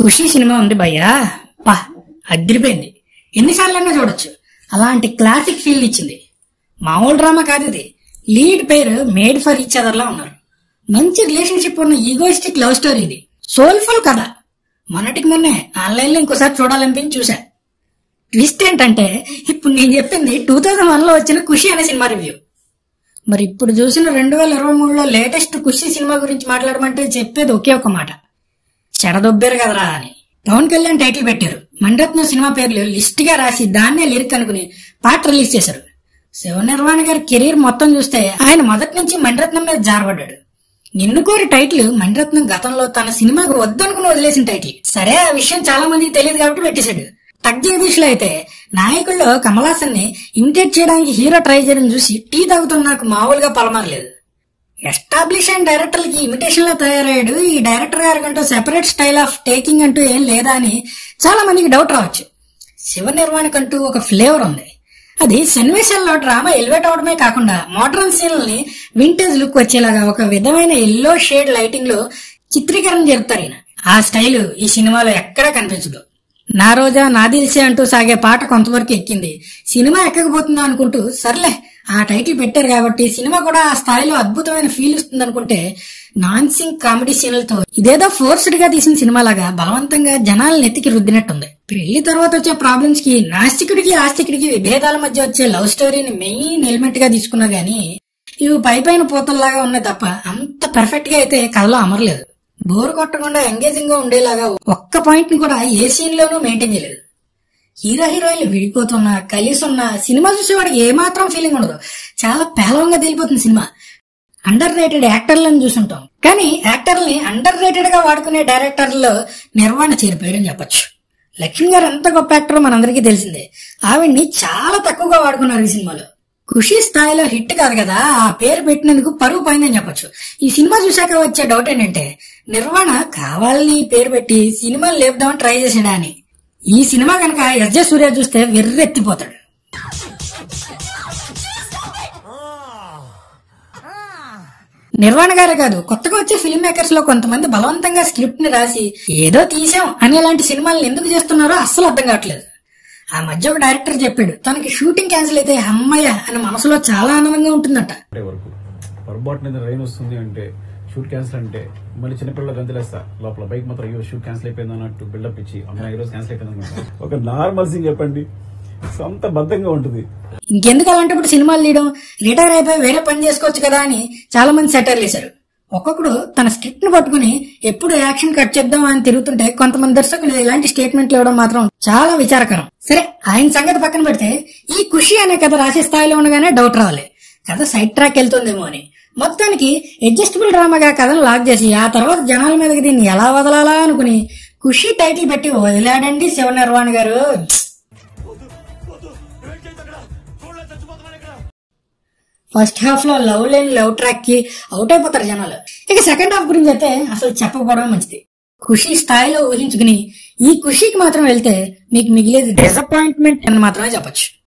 ఖుషి cinema ఉంది భయ్యా పా అదిరిపోయింది ఎన్నిసార్లైనా చూడొచ్చు అలాంటి క్లాసిక్ ఫీల్ ఇచ్చింది మామూలు డ్రామా కాదు ఇది లీడ్ పేరు మేడ్ ఫర్ ఈచ్ అదర్ లా ఉన్నారు మంచి రిలేషన్షిప్ ఉన్న ఈగోయిస్టిక్ లవ్ స్టోరీ ఇది సోల్ఫుల్ కథ మొన్నటికి మొన్నే ఆన్లైన్ లో ఇంకోసారి చూడాలనిపించి చూసా ట్విస్ట్ ఏంటంటే ఇప్పుడు నేను చెప్పింది టూ థౌజండ్ వన్ లో వచ్చిన ఖుషి అనే సినిమా రివ్యూ మరి ఇప్పుడు చూసిన రెండు వేల ఇరవై మూడులో లేటెస్ట్ ఖుషి సినిమా గురించి మాట్లాడమంటే చెప్పేది ఒకే ఒక మాట చెడదొబ్బారు కదరా అని పవన్ కళ్యాణ్ టైటిల్ పెట్టారు మణిరత్నం సినిమా పేర్లు లిస్ట్ గా రాసి దాన్నే లిరిక్ అనుకుని పాట రిలీజ్ చేశారు శివ నిర్వాణ గారి కెరీర్ మొత్తం చూస్తే ఆయన మొదటి నుంచి మణిరత్నం మీద జారబడ్డాడు నిన్ను కోరి టైటిల్ మణిరత్నం గతంలో తన సినిమాకు వద్దనుకుని వదిలేసిన టైటిల్ సరే ఆ విషయం చాలా మందికి తెలియదు కాబట్టి పెట్టేశాడు టక్ జగదీష్ లో అయితే నాయకుల్లో కమల్ హాసన్ ని ఇమిటేట్ చేయడానికి హీరో ట్రై చేయడం చూసి టీ తాగుతున్న నాకు మామూలుగా పలమారలేదు ఎస్టాబ్లిష్ అయిన డైరెక్టర్లకి ఇమిటేషన్ లో తయారయ్యాడు ఈ డైరెక్టర్ గారికంటూ సెపరేట్ స్టైల్ ఆఫ్ టేకింగ్ అంటూ ఏం లేదా అని చాలా మందికి డౌట్ రావచ్చు శివ నిర్మాణకంటూ ఒక ఫ్లేవర్ ఉంది అది సన్నివేశాల్లో డ్రామా ఎలివేట్ అవడమే కాకుండా మోడర్న్ సీన్లని వింటేజ్ లుక్ వచ్చేలాగా ఒక విధమైన ఎల్లో షేడ్ లైటింగ్ లో చిత్రీకరణ జరుపుతారు ఈయన ఆ స్టైల్ ఈ సినిమాలో ఎక్కడా కనిపించదు నా రోజా నా దిల్సే అంటూ సాగే పాట కొంతవరకు ఎక్కింది సినిమా ఎక్కకపోతుందా అనుకుంటూ సర్లే ఆ టైటిల్ పెట్టారు కాబట్టి సినిమా కూడా ఆ స్థాయిలో అద్భుతమైన ఫీల్ ఇస్తుంది అనుకుంటే నాన్ సింగ్ కామెడీ సీన్లతో ఇదేదో ఫోర్స్డ్ గా తీసిన సినిమా లాగా బలవంతంగా జనాలను ఎత్తికి రుద్దినట్టుంది పెళ్లి తర్వాత వచ్చే ప్రాబ్లమ్స్ కి నాస్తికుడికి ఆస్తికుడికి విభేదాల మధ్య వచ్చే లవ్ స్టోరీని మెయిన్ ఎలిమెంట్ గా తీసుకున్నా గానీ ఇవి పై పైన పూతల్లాగా ఉన్నాయి తప్ప అంత పర్ఫెక్ట్ గా అయితే కథలో అమరలేదు బోర్ కొట్టకుండా ఎంగేజింగ్ గా ఉండేలాగా ఒక్క పాయింట్ ని కూడా ఏ సీన్ లోనూ మెయింటైన్ చేయలేదు హీరో హీరోయిన్లు విడిపోతున్నా కలిసి ఉన్న సినిమా చూసేవాడికి ఏమాత్రం ఫీలింగ్ ఉండదు చాలా పేలవంగా తెలిపోతుంది సినిమా అండర్ రేటెడ్ యాక్టర్లను చూసుంటాం కానీ యాక్టర్ని అండర్ రేటెడ్ గా వాడుకునే డైరెక్టర్లో నిర్వహణ చేరిపోయాడని చెప్పొచ్చు లక్ష్మి గారు ఎంత గొప్ప యాక్టర్ మనందరికీ తెలిసిందే ఆవిడ్ని చాలా తక్కువగా వాడుకున్నారు ఈ సినిమాలో ఖుషి స్థాయిలో హిట్ కాదు కదా ఆ పేరు పెట్టినందుకు పరువు పోయిందని చెప్పొచ్చు ఈ సినిమా చూశాక వచ్చే డౌట్ ఏంటంటే నిర్వహణ కావాలని ఈ పేరు పెట్టి సినిమాలు లేపుదామని ట్రై చేసాడా అని ఈ సినిమా కనుక ఎస్ జే సూర్య చూస్తే వెర్రెత్తిపోతాడు నిర్వాణ గారే కాదు కొత్తగా వచ్చే ఫిల్మ్ మేకర్స్ లో కొంతమంది బలవంతంగా స్క్రిప్ట్ ని రాసి ఏదో తీసాం అనేలాంటి సినిమాలను ఎందుకు చేస్తున్నారో అస్సలు అర్థం కావట్లేదు ఆ మధ్య ఒక డైరెక్టర్ చెప్పాడు తనకి షూటింగ్ క్యాన్సిల్ అయితే అమ్మయ్య అని మనసులో చాలా ఆనందంగా ఉంటుందట అంటే వరకు పొరపాటున ఏదైనా రైన్ వస్తుంది అంటే షూట్ క్యాన్సిల్ అంటే మళ్ళీ చిన్నపిల్లలు గంతులేస్తా లోపల బైక్ మాత్రం అయ్యో షూట్ క్యాన్సిల్ అయిపోయింది అన్నట్టు బిల్డప్ ఇచ్చి అమ్మ ఈ రోజు క్యాన్సిల్ అయిపోయింది అనుకుంటా. ఒక నార్మల్ సింగ్ చెప్పండి సొంత బద్ధంగా ఉంటుంది ఇంకెందుకు అలాంటప్పుడు సినిమాలు తీయడం రిటైర్ అయిపోయి వేరే పని చేసుకోవచ్చు కదా అని చాలా మంది సెటర్లు వేశారు ఒక్కొక్కడు తన స్క్రిప్ట్ ని పట్టుకుని ఎప్పుడు యాక్షన్ కట్ చేద్దాం అని తిరుగుతుంటే కొంతమంది దర్శకులు ఇలాంటి స్టేట్మెంట్లు ఇవ్వడం మాత్రం చాలా విచారకరం సరే ఆయన సంగతి పక్కన పెడితే ఈ ఖుషి అనే కథ రాసే స్థాయిలో ఉండగానే డౌట్ రావాలి కథ సైడ్ ట్రాక్ వెళ్తుందేమో అని మొత్తానికి అడ్జస్టబుల్ డ్రామాగా కథను లాక్ చేసి ఆ తర్వాత జనాల మీదకి దీన్ని ఎలా వదలాలా అనుకుని ఖుషి టైటిల్ పెట్టి వదిలాడండి శివ నిర్వాణ్ గారు ఫస్ట్ హాఫ్ లో లవ్ లేని లవ్ ట్రాక్ కి అవుట్ అయిపోతారు జనాలు ఇక సెకండ్ హాఫ్ గురించి అయితే అసలు చెప్పకపోవడం మంచిది ఖుషి స్థాయిలో ఊహించుకుని ఈ ఖుషికి మాత్రం వెళ్తే మీకు మిగిలేది డిసప్పాయింట్మెంట్ అని మాత్రమే చెప్పొచ్చు